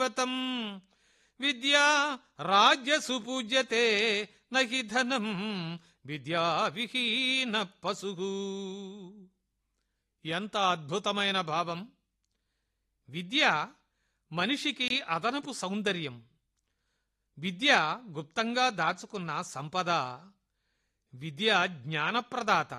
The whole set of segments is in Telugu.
తం విద్యా రాజ్య సుపూజ్యతే నహి ధనం విద్యా విహీన పశు ఎంత అద్భుతమైన భావం విద్య మనిషికి అదనపు సౌందర్యం విద్య గుప్తంగా దాచుకున్న సంపద విద్య జ్ఞానప్రదాత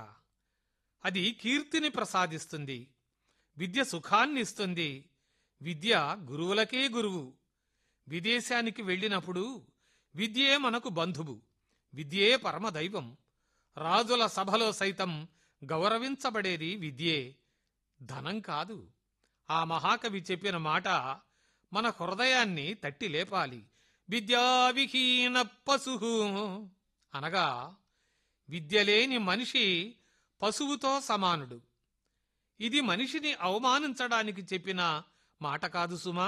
అది కీర్తిని ప్రసాదిస్తుంది విద్య సుఖాన్ని ఇస్తుంది విద్య గురువులకే గురువు విదేశానికి వెళ్ళినప్పుడు విద్యే మనకు బంధువు విద్యే పరమదైవం రాజుల సభలో సైతం గౌరవించబడేది విద్యే ధనం కాదు ఆ మహాకవి చెప్పిన మాట మన హృదయాన్ని తట్టి లేపాలి విద్యావిహీన పశు అనగా విద్యలేని మనిషి పశువుతో సమానుడు ఇది మనిషిని అవమానించడానికి చెప్పిన మాట కాదు సుమా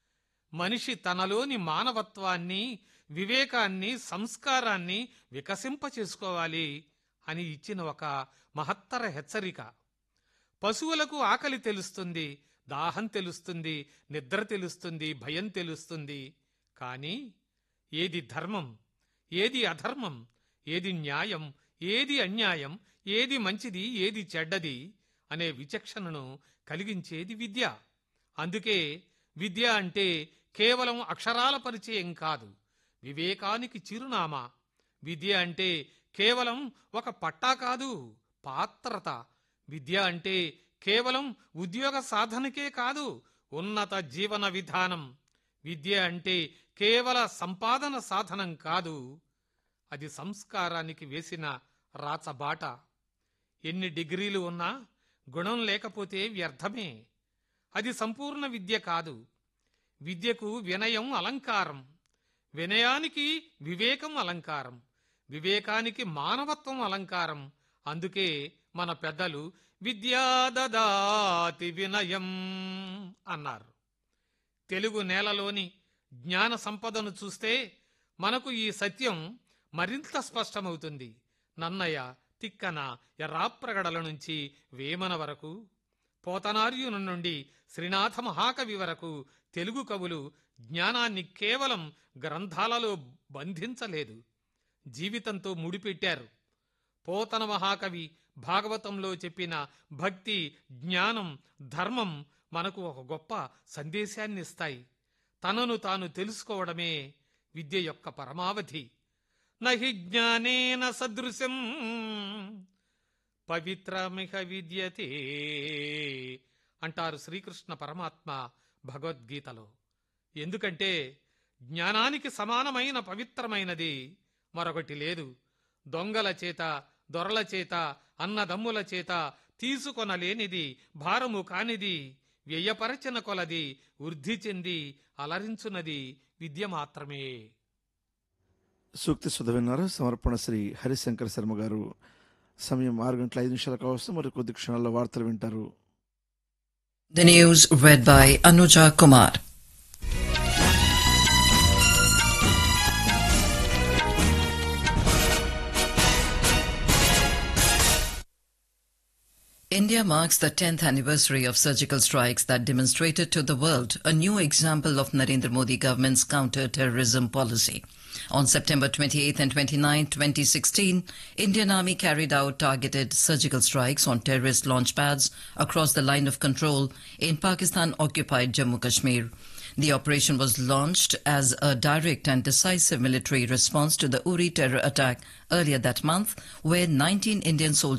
మనిషి తనలోని మానవత్వాన్ని వివేకాన్ని సంస్కారాన్ని వికసింపచేసుకోవాలి అని ఇచ్చిన ఒక మహత్తర హెచ్చరిక పశువులకు ఆకలి తెలుస్తుంది దాహం తెలుస్తుంది నిద్ర తెలుస్తుంది భయం తెలుస్తుంది కానీ ఏది ధర్మం ఏది అధర్మం ఏది న్యాయం ఏది అన్యాయం ఏది మంచిది ఏది చెడ్డది అనే విచక్షణను కలిగించేది విద్య అందుకే విద్య అంటే కేవలం అక్షరాల పరిచయం కాదు వివేకానికి చిరునామా విద్య అంటే కేవలం ఒక పట్టా కాదు పాత్రత విద్య అంటే కేవలం ఉద్యోగ సాధనకే కాదు ఉన్నత జీవన విధానం విద్య అంటే కేవల సంపాదన సాధనం కాదు అది సంస్కారానికి వేసిన రాచబాట ఎన్ని డిగ్రీలు ఉన్నా గుణం లేకపోతే వ్యర్థమే అది సంపూర్ణ విద్య కాదు విద్యకు వినయం అలంకారం వినయానికి వివేకం అలంకారం వివేకానికి మానవత్వం అలంకారం అందుకే మన పెద్దలు విద్యాదదాతి వినయం అన్నారు తెలుగు నేలలోని జ్ఞాన సంపదను చూస్తే మనకు ఈ సత్యం మరింత స్పష్టమవుతుంది నన్నయ్య తిక్కన ఎర్రాప్రగడల నుంచి వేమన వరకు పోతనార్యును నుండి శ్రీనాథ మహాకవి వరకు తెలుగు కవులు జ్ఞానాన్ని కేవలం గ్రంథాలలో బంధించలేదు జీవితంతో ముడిపెట్టారు పోతన మహాకవి భాగవతంలో చెప్పిన భక్తి జ్ఞానం ధర్మం మనకు ఒక గొప్ప సందేశాన్ని ఇస్తాయి తనను తాను తెలుసుకోవడమే విద్య యొక్క పరమావధి నహి జ్ఞానేన సదృశం పవిత్రమిహ విద్యతే అంటారు శ్రీకృష్ణ పరమాత్మ భగవద్గీతలో ఎందుకంటే జ్ఞానానికి సమానమైన పవిత్రమైనది మరొకటి లేదు దొంగల చేత దొరల చేత అన్నదమ్ముల చేత తీసుకొనలేనిది భారము కానిది వ్యయపరచిన కొలది వృద్ధి చెంది అలరించున్నది విద్య మాత్రమే సూక్తి సుధ విన్నారు సమర్పణ శ్రీ హరిశంకర్ శర్మ గారు సమయం ఆరు గంటల ఐదు నిమిషాలకు వస్తూ మరి కొద్ది క్షణాల్లో వార్తలు వింటారు The news read by Anuja Kumar. India marks the 10th anniversary of surgical strikes that demonstrated to the world a new example of Narendra Modi government's counter-terrorism policy. On September 28 and 29, 2016, Indian Army carried out targeted surgical strikes on terrorist launch pads across the line of control in Pakistan-occupied Jammu Kashmir. The operation was launched as a direct and decisive military response to the Uri terror attack earlier that month, where 19 Indian soldiers